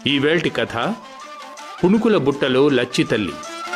ఈవేల్టి కథ పుణుకుల బుట్టలో లచ్చి తల్లి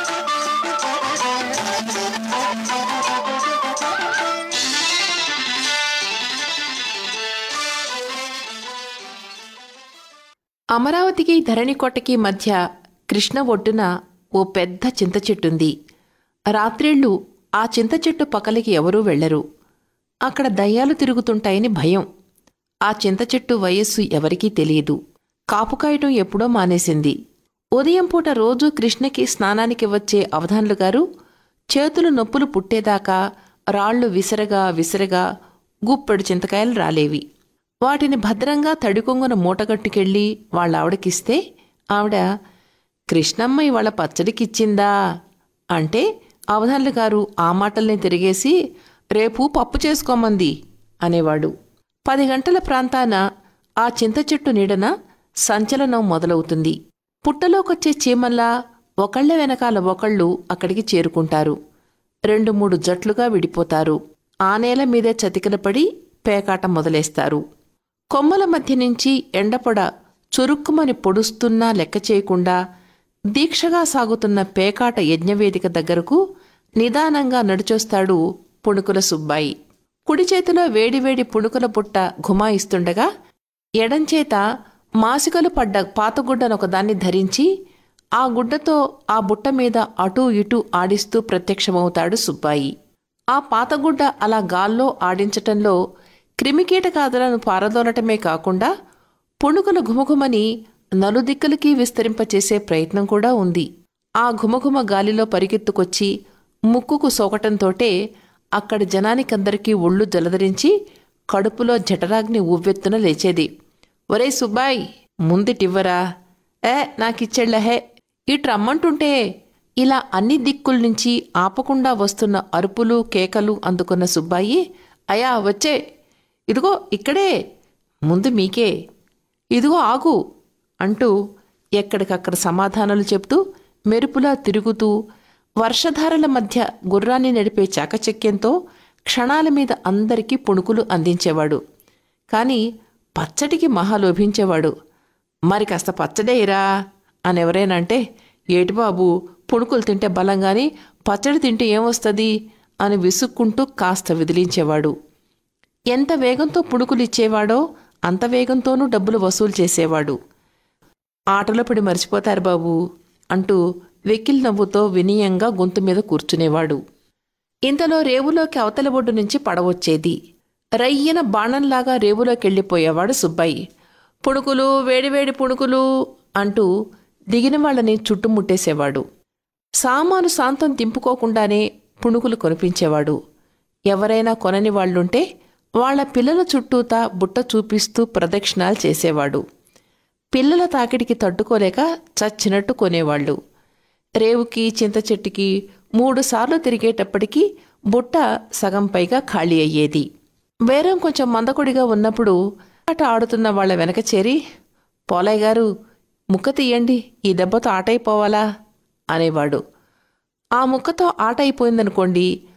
అమరావతికి ధరణికోటకి మధ్య కృష్ణ ఒడ్డున ఓ పెద్ద చింత చెట్టుంది రాత్రిళ్ళు ఆ చింత చెట్టు పక్కలకి ఎవరూ వెళ్లరు అక్కడ దయ్యాలు తిరుగుతుంటాయని భయం ఆ చింత చెట్టు వయస్సు ఎవరికీ తెలియదు కాపుకాయటం ఎప్పుడో మానేసింది ఉదయం పూట రోజూ కృష్ణకి స్నానానికి వచ్చే అవధాన్లు గారు చేతులు నొప్పులు పుట్టేదాకా రాళ్లు విసరగా విసరగా గుప్పెడు చింతకాయలు రాలేవి వాటిని భద్రంగా తడికొంగున మూటగట్టుకెళ్ళి వాళ్ళ ఆవిడకిస్తే ఆవిడ కృష్ణమ్మ ఇవాళ పచ్చడికిచ్చిందా అంటే అవధాన్లు గారు ఆ మాటల్ని తిరిగేసి రేపు పప్పు చేసుకోమంది అనేవాడు పది గంటల ప్రాంతాన ఆ చింత చెట్టు నీడన సంచలనం మొదలవుతుంది పుట్టలోకొచ్చే చీమల్లా ఒకళ్ళ వెనకాల ఒకళ్ళు అక్కడికి చేరుకుంటారు రెండు మూడు జట్లుగా విడిపోతారు ఆ నేల మీదే చతికిలపడి పేకాట మొదలేస్తారు కొమ్మల మధ్య నుంచి ఎండపొడ చురుక్కుమని పొడుస్తున్నా లెక్క చేయకుండా దీక్షగా సాగుతున్న పేకాట యజ్ఞవేదిక దగ్గరకు నిదానంగా నడిచొస్తాడు పుణుకుల సుబ్బాయి కుడి చేతిలో వేడివేడి పుణుకుల పుట్ట ఘుమాయిస్తుండగా ఎడంచేత మాసికలు పడ్డ పాతగుడ్డనొకదాన్ని ధరించి ఆ గుడ్డతో ఆ బుట్ట మీద అటూ ఇటూ ఆడిస్తూ ప్రత్యక్షమవుతాడు సుబ్బాయి ఆ పాతగుడ్డ అలా గాల్లో ఆడించటంలో క్రిమికీటకాదులను పారదోలటమే కాకుండా పుణుకుల ఘుమఘుమని నలుదిక్కులకి విస్తరింపచేసే ప్రయత్నం కూడా ఉంది ఆ ఘుమఘుమ గాలిలో పరిగెత్తుకొచ్చి ముక్కుకు సోకటంతోటే అక్కడి జనానికందరికీ ఒళ్ళు జలదరించి కడుపులో జఠరాగ్ని ఉవ్వెత్తున లేచేది ఒరే సుబ్బాయ్ ముందిటివ్వరా ఏ నాకిచ్చెళ్ళహే ఇట్రమ్మంటుంటే ఇలా అన్ని దిక్కుల నుంచి ఆపకుండా వస్తున్న అరుపులు కేకలు అందుకున్న సుబ్బాయి అయా వచ్చే ఇదిగో ఇక్కడే ముందు మీకే ఇదిగో ఆగు అంటూ ఎక్కడికక్కడ సమాధానాలు చెప్తూ మెరుపులా తిరుగుతూ వర్షధారల మధ్య గుర్రాన్ని నడిపే చాకచక్యంతో క్షణాల మీద అందరికీ పుణుకులు అందించేవాడు కాని పచ్చడికి మహా లోభించేవాడు మరి కాస్త పచ్చడేరా అని ఎవరైనంటే ఏటి బాబు పుణుకులు తింటే బలంగాని పచ్చడి తింటే ఏమొస్తుంది అని విసుక్కుంటూ కాస్త విదిలించేవాడు ఎంత వేగంతో పుణుకులు ఇచ్చేవాడో అంత వేగంతోనూ డబ్బులు వసూలు చేసేవాడు ఆటలో పడి మర్చిపోతారు బాబు అంటూ వెకిల్ నవ్వుతో వినయంగా గొంతు మీద కూర్చునేవాడు ఇంతలో రేవులోకి అవతల ఒడ్డు నుంచి పడవచ్చేది రయ్యన బాణంలాగా రేవులోకెళ్ళిపోయేవాడు సుబ్బయ్య పుణుకులు వేడివేడి పుణుకులు అంటూ దిగిన వాళ్ళని చుట్టుముట్టేసేవాడు సామాను సాంతం దింపుకోకుండానే పుణుకులు కొనిపించేవాడు ఎవరైనా కొనని వాళ్ళుంటే వాళ్ళ పిల్లల చుట్టూతా బుట్ట చూపిస్తూ ప్రదక్షిణాలు చేసేవాడు పిల్లల తాకిడికి తట్టుకోలేక చచ్చినట్టు కొనేవాళ్ళు రేవుకి చింత చెట్టుకి మూడుసార్లు తిరిగేటప్పటికీ బుట్ట సగం పైగా ఖాళీ అయ్యేది బేరం కొంచెం మందకొడిగా ఉన్నప్పుడు ఆట ఆడుతున్న వాళ్ళ వెనక చేరి పోలయ్య గారు ముక్క తీయండి ఈ దెబ్బతో ఆట అయిపోవాలా అనేవాడు ఆ ముక్కతో ఆట అయిపోయిందనుకోండి